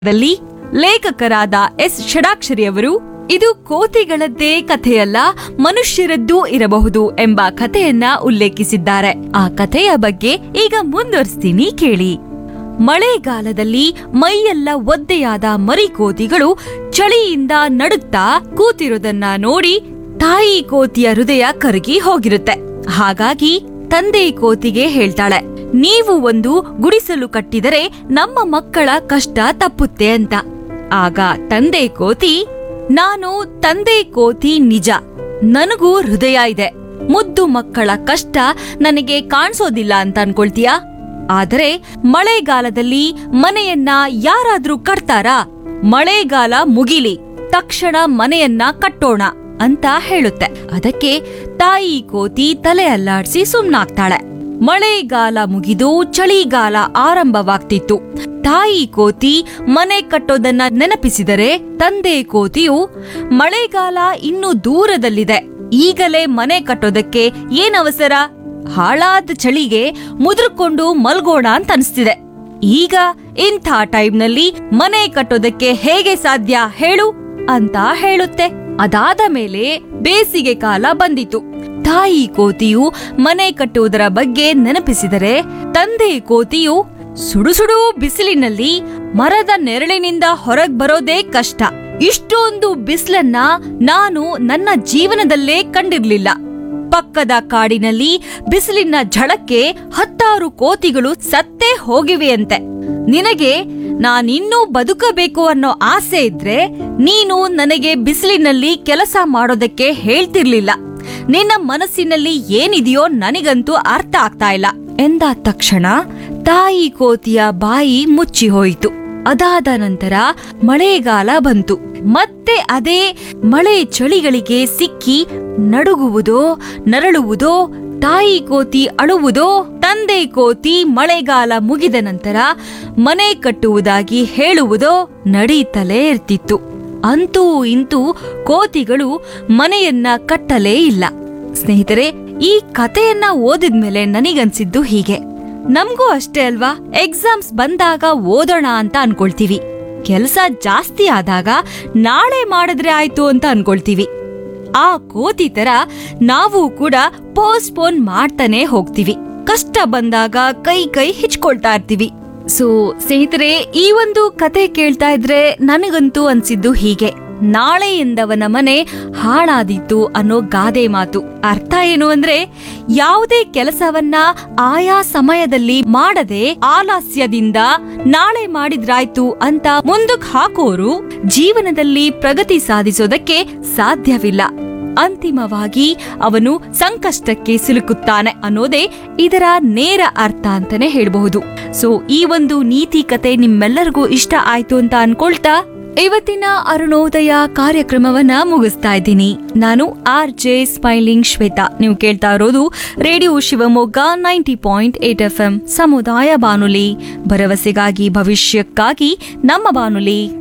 ದಲ್ಲಿ ಲೇಖಕರಾದ ಎಸ್ ಷಡಾಕ್ಷರಿಯವರು ಇದು ಕೋತಿಗಳದ್ದೇ ಕಥೆಯಲ್ಲ ಮನುಷ್ಯರದ್ದೂ ಇರಬಹುದು ಎಂಬ ಕಥೆಯನ್ನ ಉಲ್ಲೇಖಿಸಿದ್ದಾರೆ ಆ ಕಥೆಯ ಬಗ್ಗೆ ಈಗ ಮುಂದುವರಿಸ್ತೀನಿ ಕೇಳಿ ಮಳೆಗಾಲದಲ್ಲಿ ಮೈಯೆಲ್ಲ ಒದ್ದೆಯಾದ ಮರಿಕೋತಿಗಳು ಚಳಿಯಿಂದ ನಡುಗ್ತಾ ಕೂತಿರೋದನ್ನ ನೋಡಿ ತಾಯಿ ಕೋತಿಯ ಹೃದಯ ಕರಗಿ ಹೋಗಿರುತ್ತೆ ಹಾಗಾಗಿ ತಂದೆ ಕೋತಿಗೆ ಹೇಳ್ತಾಳೆ ನೀವು ಒಂದು ಗುಡಿಸಲು ಕಟ್ಟಿದರೆ ನಮ್ಮ ಮಕ್ಕಳ ಕಷ್ಟ ತಪ್ಪುತ್ತೆ ಅಂತ ಆಗ ತಂದೆ ಕೋತಿ ನಾನು ತಂದೆ ಕೋತಿ ನಿಜ ನನಗೂ ಹೃದಯ ಇದೆ ಮುದ್ದು ಮಕ್ಕಳ ಕಷ್ಟ ನನಗೆ ಕಾಣಿಸೋದಿಲ್ಲ ಅಂತ ಅನ್ಕೊಳ್ತೀಯಾ ಆದರೆ ಮಳೆಗಾಲದಲ್ಲಿ ಮನೆಯನ್ನ ಯಾರಾದ್ರೂ ಕಟ್ತಾರಾ ಮಳೆಗಾಲ ಮುಗಿಲಿ ತಕ್ಷಣ ಮನೆಯನ್ನ ಕಟ್ಟೋಣ ಅಂತ ಹೇಳುತ್ತೆ ಅದಕ್ಕೆ ತಾಯಿ ಕೋತಿ ತಲೆ ಅಲ್ಲಾಡ್ಸಿ ಸುಮ್ನಾಗ್ತಾಳೆ ಮಳೆಗಾಲ ಮುಗಿದು ಚಳಿಗಾಲ ಆರಂಭವಾಗ್ತಿತ್ತು ತಾಯಿ ಕೋತಿ ಮನೆ ಕಟ್ಟೋದನ್ನ ನೆನಪಿಸಿದರೆ ತಂದೆ ಕೋತಿಯು ಮಳೆಗಾಲ ಇನ್ನು ದೂರದಲ್ಲಿದೆ ಈಗಲೇ ಮನೆ ಕಟ್ಟೋದಕ್ಕೆ ಏನವಸರ ಹಾಳಾದ ಚಳಿಗೆ ಮುದುರ್ಕೊಂಡು ಮಲ್ಗೋಣ ಅಂತ ಅನ್ಸ್ತಿದೆ ಈಗ ಇಂಥ ಟೈಮ್ನಲ್ಲಿ ಮನೆ ಕಟ್ಟೋದಕ್ಕೆ ಹೇಗೆ ಸಾಧ್ಯ ಹೇಳು ಅಂತ ಹೇಳುತ್ತೆ ಅದಾದ ಮೇಲೆ ಬೇಸಿಗೆ ಕಾಲ ಬಂದಿತು ತಾಯಿ ಕೋತಿಯು ಮನೆ ಕಟ್ಟುವುದರ ಬಗ್ಗೆ ನೆನಪಿಸಿದರೆ ತಂದೆ ಕೋತಿಯು ಸುಡು ಸುಡು ಬಿಸಿಲಿನಲ್ಲಿ ಮರದ ನೆರಳಿನಿಂದ ಹೊರಗ್ ಬರೋದೇ ಕಷ್ಟ ಇಷ್ಟೊಂದು ಬಿಸಿಲನ್ನ ನಾನು ನನ್ನ ಜೀವನದಲ್ಲೇ ಕಂಡಿರ್ಲಿಲ್ಲ ಪಕ್ಕದ ಕಾಡಿನಲ್ಲಿ ಬಿಸಿಲಿನ ಝಳಕ್ಕೆ ಹತ್ತಾರು ಕೋತಿಗಳು ಸತ್ತೇ ಹೋಗಿವೆಯಂತೆ ನಿನಗೆ ನಾನಿನ್ನೂ ಬದುಕಬೇಕು ಅನ್ನೋ ಆಸೆ ಇದ್ರೆ ನೀನು ನನಗೆ ಬಿಸಿಲಿನಲ್ಲಿ ಕೆಲಸ ಮಾಡೋದಕ್ಕೆ ಹೇಳ್ತಿರ್ಲಿಲ್ಲ ನಿನ್ನ ಮನಸ್ಸಿನಲ್ಲಿ ಏನಿದೆಯೋ ನನಗಂತೂ ಅರ್ಥ ಆಗ್ತಾ ಇಲ್ಲ ಎಂದ ತಕ್ಷಣ ತಾಯಿ ಕೋತಿಯ ಬಾಯಿ ಮುಚ್ಚಿ ಹೋಯಿತು ಅದಾದ ನಂತರ ಮಳೆಗಾಲ ಬಂತು ಮತ್ತೆ ಅದೇ ಮಳೆ ಚಳಿಗಳಿಗೆ ಸಿಕ್ಕಿ ನಡುಗುವುದೋ ನರಳುವುದೋ ತಾಯಿ ಕೋತಿ ಅಳುವುದೋ ತಂದೆ ಕೋತಿ ಮಳೆಗಾಲ ಮುಗಿದ ನಂತರ ಮನೆ ಕಟ್ಟುವುದಾಗಿ ಹೇಳುವುದೋ ನಡೀತಲೇ ಇರ್ತಿತ್ತು ಅಂತೂ ಇಂತೂ ಕೋತಿಗಳು ಮನೆಯನ್ನ ಕಟ್ಟಲೇ ಇಲ್ಲ ಸ್ನೇಹಿತರೆ ಈ ಕಥೆಯನ್ನ ಓದಿದ್ಮೇಲೆ ನನಗನ್ಸಿದ್ದು ಹೀಗೆ ನಮ್ಗೂ ಅಷ್ಟೇ ಅಲ್ವಾ ಎಕ್ಸಾಮ್ಸ್ ಬಂದಾಗ ಓದೋಣ ಅಂತ ಅನ್ಕೊಳ್ತೀವಿ ಕೆಲಸ ಜಾಸ್ತಿ ಆದಾಗ ನಾಳೆ ಮಾಡಿದ್ರೆ ಆಯ್ತು ಅಂತ ಅನ್ಕೊಳ್ತೀವಿ ಆ ಕೋತಿ ತರ ನಾವು ಕೂಡ ಪೋಸ್ಟ್ಪೋನ್ ಮಾಡ್ತಾನೆ ಹೋಗ್ತೀವಿ ಕಷ್ಟ ಬಂದಾಗ ಕೈ ಕೈ ಹಿಚ್ಕೊಳ್ತಾ ಇರ್ತೀವಿ ಸೊ ಸ್ನೇಹಿತರೆ ಈ ಒಂದು ಕತೆ ಕೇಳ್ತಾ ಇದ್ರೆ ನನಗಂತೂ ಅನ್ಸಿದ್ದು ಹೀಗೆ ನಾಳೆಯಿಂದವನ ಮನೆ ಹಾಳಾದೀತು ಅನ್ನೋ ಗಾದೆ ಮಾತು ಅರ್ಥ ಏನು ಅಂದ್ರೆ ಯಾವುದೇ ಕೆಲಸವನ್ನ ಆಯಾ ಸಮಯದಲ್ಲಿ ಮಾಡದೆ ಆಲಸ್ಯದಿಂದ ನಾಳೆ ಮಾಡಿದ್ರಾಯ್ತು ಅಂತ ಮುಂದಕ್ ಹಾಕೋರು ಜೀವನದಲ್ಲಿ ಪ್ರಗತಿ ಸಾಧಿಸೋದಕ್ಕೆ ಸಾಧ್ಯವಿಲ್ಲ ಅಂತಿಮವಾಗಿ ಅವನು ಸಂಕಷ್ಟಕ್ಕೆ ಸಿಲುಕುತ್ತಾನೆ ಅನ್ನೋದೇ ಇದರ ನೇರ ಅರ್ಥ ಅಂತಾನೆ ಹೇಳಬಹುದು ಸೊ ಈ ಒಂದು ನೀತಿ ಕತೆ ನಿಮ್ಮೆಲ್ಲರಿಗೂ ಇಷ್ಟ ಆಯ್ತು ಅಂತ ಅನ್ಕೊಳ್ತಾ ಇವತ್ತಿನ ಅರುಣೋದಯ ಕಾರ್ಯಕ್ರಮವನ್ನ ಮುಗಿಸ್ತಾ ಇದ್ದೀನಿ ನಾನು ಆರ್ ಜೆ ಸ್ಮೈಲಿಂಗ್ ಶ್ವೇತಾ ನೀವು ಕೇಳ್ತಾ ಇರೋದು radio Shivamogga ninety point eight FM ಎಂ ಸಮುದಾಯ ಬಾನುಲಿ ಭರವಸೆಗಾಗಿ ಭವಿಷ್ಯಕ್ಕಾಗಿ ನಮ್ಮ ಬಾನುಲಿ